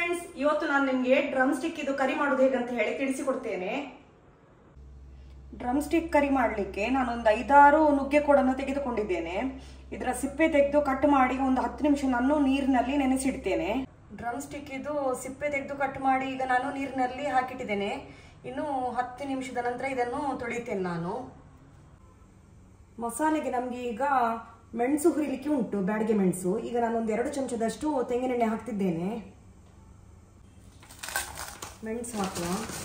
friends ಇವತ್ತು ನಾನು ನಿಮಗೆ ಡ್ರಮ್ ಸ್ಟಿಕ್ ಇದು ಕರಿ ಮಾಡೋದು ಹೇಗಂತ ಹೇಳಿ ತಿಳಿಸಿಕೊಡ್ತೇನೆ ಡ್ರಮ್ ಸ್ಟಿಕ್ ಕರಿ ಮಾಡಲಿಕ್ಕೆ ನಾನೊಂದು ಐದಾರು ನುಗ್ಗೆ ಕೊಡನ್ನು ತೆಗೆದುಕೊಂಡಿದ್ದೇನೆ ಇದರ ಸಿಪ್ಪೆ ತೆಗೆದು ಕಟ್ ಮಾಡಿ ಒಂದು ಹತ್ತು ನಿಮಿಷ ನಾನು ನೀರಿನಲ್ಲಿ ನೆನೆಸಿಡ್ತೇನೆ ಡ್ರಮ್ ಸ್ಟಿಕ್ ಇದು ಸಿಪ್ಪೆ ತೆಗೆದು ಕಟ್ ಮಾಡಿ ಈಗ ನಾನು ನೀರಿನಲ್ಲಿ ಹಾಕಿಟ್ಟಿದ್ದೇನೆ ಇನ್ನು ಹತ್ತು ನಿಮಿಷದ ನಂತರ ಇದನ್ನು ತೊಳಿತೇನೆ ನಾನು ಮಸಾಲೆಗೆ ನಮಗೆ ಈಗ ಮೆಣಸು ಹುರಿಲಿಕ್ಕೆ ಉಂಟು ಬ್ಯಾಡಿಗೆ ಮೆಣಸು ಈಗ ನಾನೊಂದು ಎರಡು ಚಮಚದಷ್ಟು ತೆಂಗಿನೆಣ್ಣೆ ಹಾಕ್ತಿದ್ದೇನೆ ಮೆಣಸು ಹಾಕುವ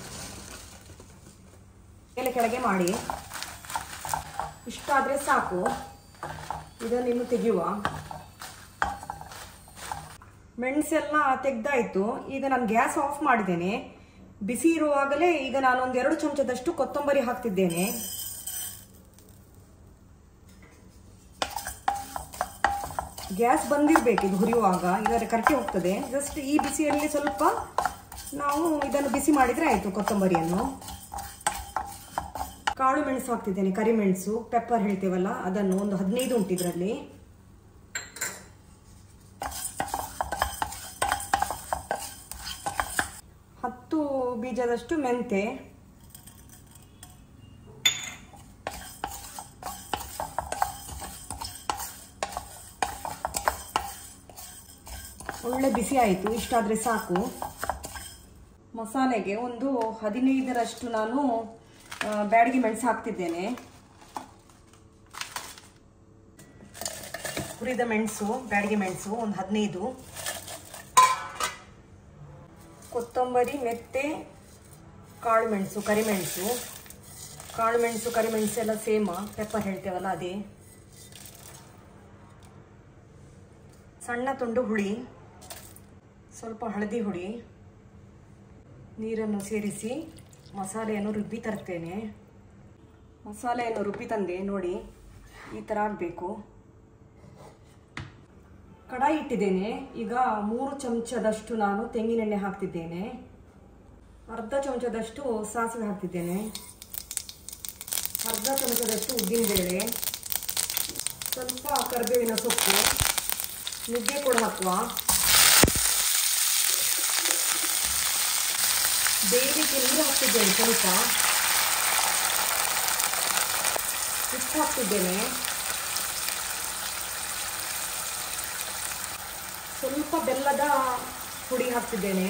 ಮೇಲೆ ಕೆಳಗೆ ಮಾಡಿ ಇಷ್ಟಾದರೆ ಸಾಕು ಇದನ್ನು ಇನ್ನು ತೆಗೆಯುವ ಮೆಣಸೆಲ್ಲ ತೆಗ್ದಾಯ್ತು ಈಗ ನಾನು ಗ್ಯಾಸ್ ಆಫ್ ಮಾಡಿದ್ದೇನೆ ಬಿಸಿ ಇರುವಾಗಲೇ ಈಗ ನಾನೊಂದು ಎರಡು ಚಮಚದಷ್ಟು ಕೊತ್ತಂಬರಿ ಹಾಕ್ತಿದ್ದೇನೆ ಗ್ಯಾಸ್ ಬಂದಿರಬೇಕು ಇದು ಹುರಿಯುವಾಗ ಇದರ ಕರಟಿ ಹೋಗ್ತದೆ ಜಸ್ಟ್ ಈ ಬಿಸಿಯಲ್ಲಿ ಸ್ವಲ್ಪ ನಾವು ಇದನ್ನು ಬಿಸಿ ಮಾಡಿದರೆ ಆಯಿತು ಕೊತ್ತಂಬರಿಯನ್ನು ಕಾಳು ಮೆಣಸು ಹಾಕ್ತಿದ್ದೇನೆ ಕರಿಮೆಣಸು ಪೆಪ್ಪರ್ ಹೇಳ್ತೇವಲ್ಲ ಅದನ್ನು ಒಂದು ಹದಿನೈದು ಉಂಟು ಇದರಲ್ಲಿ ಹತ್ತು ಬೀಜದಷ್ಟು ಮೆಂತೆ ಒಳ್ಳೆ ಬಿಸಿ ಆಯಿತು ಇಷ್ಟಾದರೆ ಸಾಕು ಮಸಾಲೆಗೆ ಒಂದು ಹದಿನೈದರಷ್ಟು ನಾನು ಬ್ಯಾಡಿಗೆ ಮೆಣಸು ಹಾಕ್ತಿದ್ದೇನೆ ಹುರಿದ ಮೆಣಸು ಬ್ಯಾಡಿಗೆ ಮೆಣಸು ಒಂದು ಹದಿನೈದು ಕೊತ್ತಂಬರಿ ಮೆತ್ತೆ ಕಾಳು ಮೆಣಸು ಕರಿಮೆಣಸು ಕಾಳು ಮೆಣಸು ಕರಿಮೆಣಸು ಎಲ್ಲ ಸೇಮ ಪೆಪ್ಪರ್ ಹೇಳ್ತೇವಲ್ಲ ಅದೇ ಸಣ್ಣ ತುಂಡು ಹುಳಿ ಸ್ವಲ್ಪ ಹಳದಿ ಹುಡಿ ನೀರನ್ನು ಸೇರಿಸಿ ಮಸಾಲೆಯನ್ನು ರುಬ್ಬಿ ತರ್ತೇನೆ ಮಸಾಲೆಯನ್ನು ರುಬ್ಬಿ ತಂದೆ ನೋಡಿ ಈ ಥರ ಆಗಬೇಕು ಕಡಾಯಿ ಇಟ್ಟಿದ್ದೇನೆ ಈಗ ಮೂರು ಚಮಚದಷ್ಟು ನಾನು ತೆಂಗಿನೆಣ್ಣೆ ಹಾಕ್ತಿದ್ದೇನೆ ಅರ್ಧ ಚಮಚದಷ್ಟು ಸಾಸಿವೆ ಹಾಕ್ತಿದ್ದೇನೆ ಅರ್ಧ ಚಮಚದಷ್ಟು ಉದ್ದಿನಬೇಳೆ ಸ್ವಲ್ಪ ಕರಿಬೇವಿನ ಸೊಪ್ಪು ನುಗ್ಗೆ ಕೂಡ ಹಾಕುವ ಬೇಯಲಿಕ್ಕೆ ನೀರು ಹಾಕ್ತಿದ್ದೇನೆ ಸ್ವಲ್ಪ ಉಪ್ಪು ಹಾಕ್ತಿದ್ದೇನೆ ಸ್ವಲ್ಪ ಬೆಲ್ಲದ ಪುಡಿ ಹಾಕ್ತಿದ್ದೇನೆ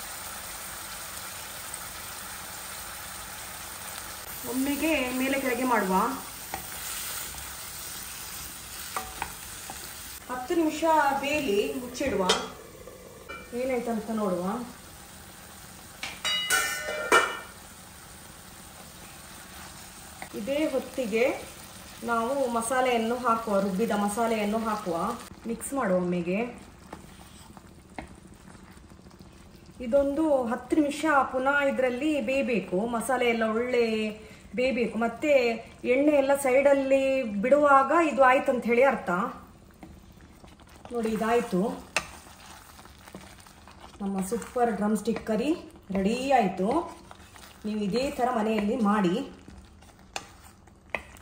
ಒಮ್ಮೆಗೆ ಮೇಲೆ ಕೆಳಗೆ ಮಾಡುವ ಹತ್ತು ನಿಮಿಷ ಬೇಲಿ ಮುಚ್ಚಿಡುವ ಏನಾಯ್ತಂತ ನೋಡುವ ಇದೇ ಹೊತ್ತಿಗೆ ನಾವು ಮಸಾಲೆಯನ್ನು ಹಾಕುವ ರುಬ್ಬಿದ ಮಸಾಲೆಯನ್ನು ಹಾಕುವ ಮಿಕ್ಸ್ ಮಾಡುವ ಒಮ್ಮೆಗೆ ಇದೊಂದು ಹತ್ತು ನಿಮಿಷ ಪುನಃ ಇದರಲ್ಲಿ ಬೇಯಬೇಕು ಮಸಾಲೆ ಎಲ್ಲ ಒಳ್ಳೆ ಬೇಯಬೇಕು ಮತ್ತೆ ಎಣ್ಣೆ ಎಲ್ಲ ಸೈಡಲ್ಲಿ ಬಿಡುವಾಗ ಇದು ಆಯ್ತು ಅಂತ ಹೇಳಿ ಅರ್ಥ ನೋಡಿ ಇದಾಯಿತು ನಮ್ಮ super drumstick curry ready ಆಯಿತು ನೀವು ಇದೇ ಥರ ಮನೆಯಲ್ಲಿ ಮಾಡಿ